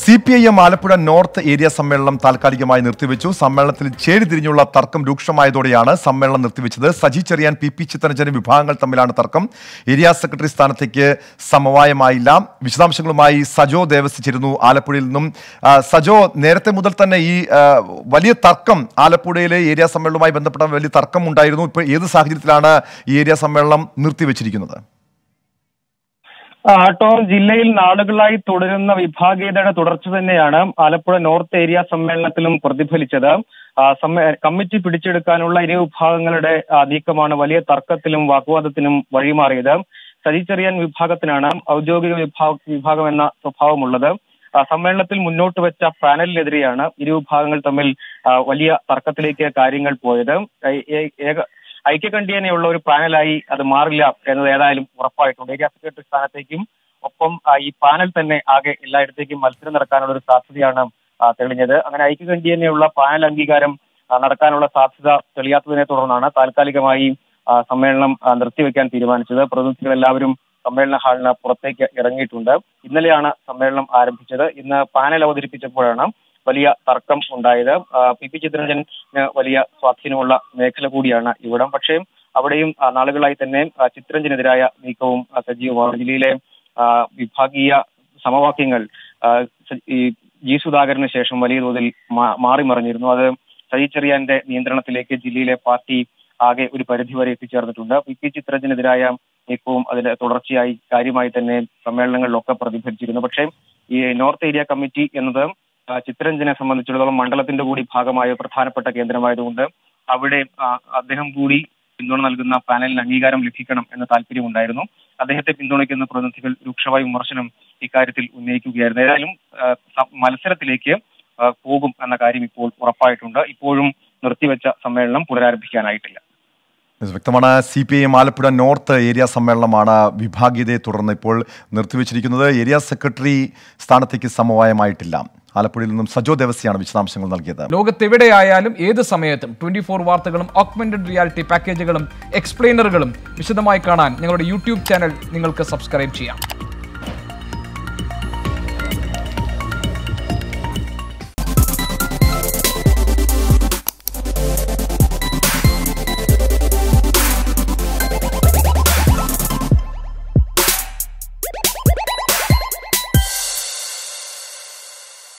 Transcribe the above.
C P I M Alappuzha north area സമ്മേളനം താൽക്കാലികമായി നിർത്തിവെച്ചു സമ്മേളനത്തിൽ ചേരി തിരിഞ്ഞുള്ള തർക്കം രൂക്ഷമായതോടെയാണ് സമ്മേളനം നിർത്തിവെച്ചത് സജി ചെറിയാൻ പി പി ചിത്തരഞ്ജന വിഭാഗങ്ങൾ തമ്മിലാണ് തർക്കം ഏരിയ സെക്രട്ടറി സ്ഥാനത്തേക്ക് സമവായമായില്ല വിശദാംശങ്ങളുമായി സജോ ദേവസിച്ചിരുന്നു ആലപ്പുഴയിൽ നിന്നും ആ, സജോ നേരത്തെ മുതൽ തന്നെ ഈ ആ, വലിയ തർക്കം ആലപ്പുഴയിലെ ഏരിയ സമ്മേളനവുമായി ബന്ധപ്പെട്ട വലിയ തർക്കം ഉണ്ടായിരുന്നു ഇപ്പോൾ ഏത് സാഹചര്യത്തിലാണ് ഈ ഏരിയ സമ്മേളനം നിർത്തിവെച്ചിരിക്കുന്നത് ആ, ടോം ജില്ലയിൽ നാളുകളായി തുടരുന്ന വിഭാഗീയതയുടെ തുടർച്ച തന്നെയാണ് ആലപ്പുഴ നോർത്ത് ഏരിയ സമ്മേളനത്തിലും പ്രതിഫലിച്ചത് ആ, സമ്മേ- കമ്മിറ്റി പിടിച്ചെടുക്കാനുള്ള ഇരു വിഭാഗങ്ങളുടെ ആ, നീക്കമാണ് വലിയ തർക്കത്തിലും വാഗ്വാദത്തിനും വഴിമാറിയത് സജി ചെറിയാൻ വിഭാഗത്തിനാണ് ഔദ്യോഗിക വിഭാഗ വിഭാഗം എന്ന സ്വഭാവമുള്ളത് ആ, സമ്മേളനത്തിൽ മുന്നോട്ട് വെച്ച പാനലിനെതിരെയാണ് ഇരു വിഭാഗങ്ങൾ തമ്മിൽ ആ, വലിയ തർക്കത്തിലേക്ക് കാര്യങ്ങൾ പോയത് ഏ- ഏ- ഏക ഐക്യകണ്ഠ്യേനയുള്ള ഒരു പാനലായി അത് മാറില്ല എന്നത് ഏതായാലും ഉറപ്പായിട്ടുണ്ട് ഏരിയ സെക്രട്ടറി സ്ഥാനത്തേക്കും ഒപ്പം ആ, ഈ പാനൽ തന്നെ ആകെ എല്ലായിടത്തേക്കും മത്സരം നടക്കാനുള്ള ഒരു സാധ്യതയാണ് ആ, തെളിഞ്ഞത് അങ്ങനെ ഐക്യകണ്ഠ്യേനയുള്ള പാനൽ അംഗീകാരം ആ, നടക്കാനുള്ള സാധ്യത തെളിയാത്തതിനെ തുടർന്നാണ് താൽക്കാലികമായി ആ, സമ്മേളനം ആ, നിർത്തിവെക്കാൻ തീരുമാനിച്ചത് പ്രതിനിധികൾ എല്ലാവരും സമ്മേളന ഹാളിന് പുറത്തേക്ക് ഇറങ്ങിയിട്ടുണ്ട് ഇന്നലെയാണ് സമ്മേളനം ആരംഭിച്ചത് ഇന്ന് പാനൽ അവതരിപ്പിച്ചപ്പോഴാണ് വലിയ തർക്കം ഉണ്ടായത് ആ, പി പി ചിത്രരഞ്ജന് വലിയ സ്വാധീനമുള്ള മേഖല കൂടിയാണ് ഇവിടം പക്ഷേ അവിടെയും ആ, നാളുകളായി തന്നെ ആ, ചിത്രരഞ്ജനെതിരായ നീക്കവും ആ, സജീവമാണ് ജില്ലയിലെ ആ, വിഭാഗീയ സമവാക്യങ്ങൾ ആ, സ- ഈ ജി സുധാകരന് ശേഷം വലിയ തോതിൽ മാ- മാറി മറിഞ്ഞിരുന്നു അത് സജി ചെറിയാന്റെ നിയന്ത്രണത്തിലേക്ക് ജില്ലയിലെ പാർട്ടി ആകെ ഒരു പരിധി വരെ എത്തിച്ചേർന്നിട്ടുണ്ട് പി പി ചിത്രരഞ്ജനെതിരായ നീക്കവും അതിന്റെ തുടർച്ചയായി കാര്യമായി തന്നെ സമ്മേളനങ്ങളിലൊക്കെ പ്രതിഫലിച്ചിരുന്നു പക്ഷേ ഈ നോർത്ത് ഏരിയ കമ്മിറ്റി എന്നത് ആ, ചിത്രരഞ്ജനെ സംബന്ധിച്ചിടത്തോളം മണ്ഡലത്തിന്റെ കൂടി ഭാഗമായ പ്രധാനപ്പെട്ട കേന്ദ്രമായതുകൊണ്ട് അവിടെ ആ, അദ്ദേഹം കൂടി പിന്തുണ നൽകുന്ന പാനലിന് അംഗീകാരം ലഭിക്കണം എന്ന താല്പര്യമുണ്ടായിരുന്നു അദ്ദേഹത്തെ പിന്തുണയ്ക്കുന്ന പ്രതിനിധികൾ രൂക്ഷമായ വിമർശനം ഇക്കാര്യത്തിൽ ഉന്നയിക്കുകയായിരുന്നു ഏതായാലും ആ, സ- മത്സരത്തിലേക്ക് ആ, പോകും എന്ന കാര്യം ഇപ്പോൾ ഉറപ്പായിട്ടുണ്ട് ഇപ്പോഴും നിർത്തിവെച്ച സമ്മേളനം പുനരാരംഭിക്കാനായിട്ടില്ല വ്യക്തമാണ് C P I M Alappuzha north area സമ്മേളനമാണ് വിഭാഗീയതയെ തുടർന്ന് ഇപ്പോൾ നിർത്തിവെച്ചിരിക്കുന്നത് ഏരിയ സെക്രട്ടറി സ്ഥാനത്തേക്ക് സമവായമായിട്ടില്ല ആലപ്പുഴയിൽ നിന്നും സജോ ദേവസിയാണ് വിശദാംശങ്ങൾ നൽകിയത് ലോകത്തെവിടെയായാലും ഏത് സമയത്തും ട്വന്റി ഫോർ വാർത്തകളും ഓഗ്മെന്റഡ് റിയാലിറ്റി പാക്കേജുകളും എക്സ്പ്ലെയിനറുകളും വിശദമായി കാണാൻ ഞങ്ങളുടെ യൂട്യൂബ് ചാനൽ നിങ്ങൾക്ക് സബ്സ്ക്രൈബ് ചെയ്യാം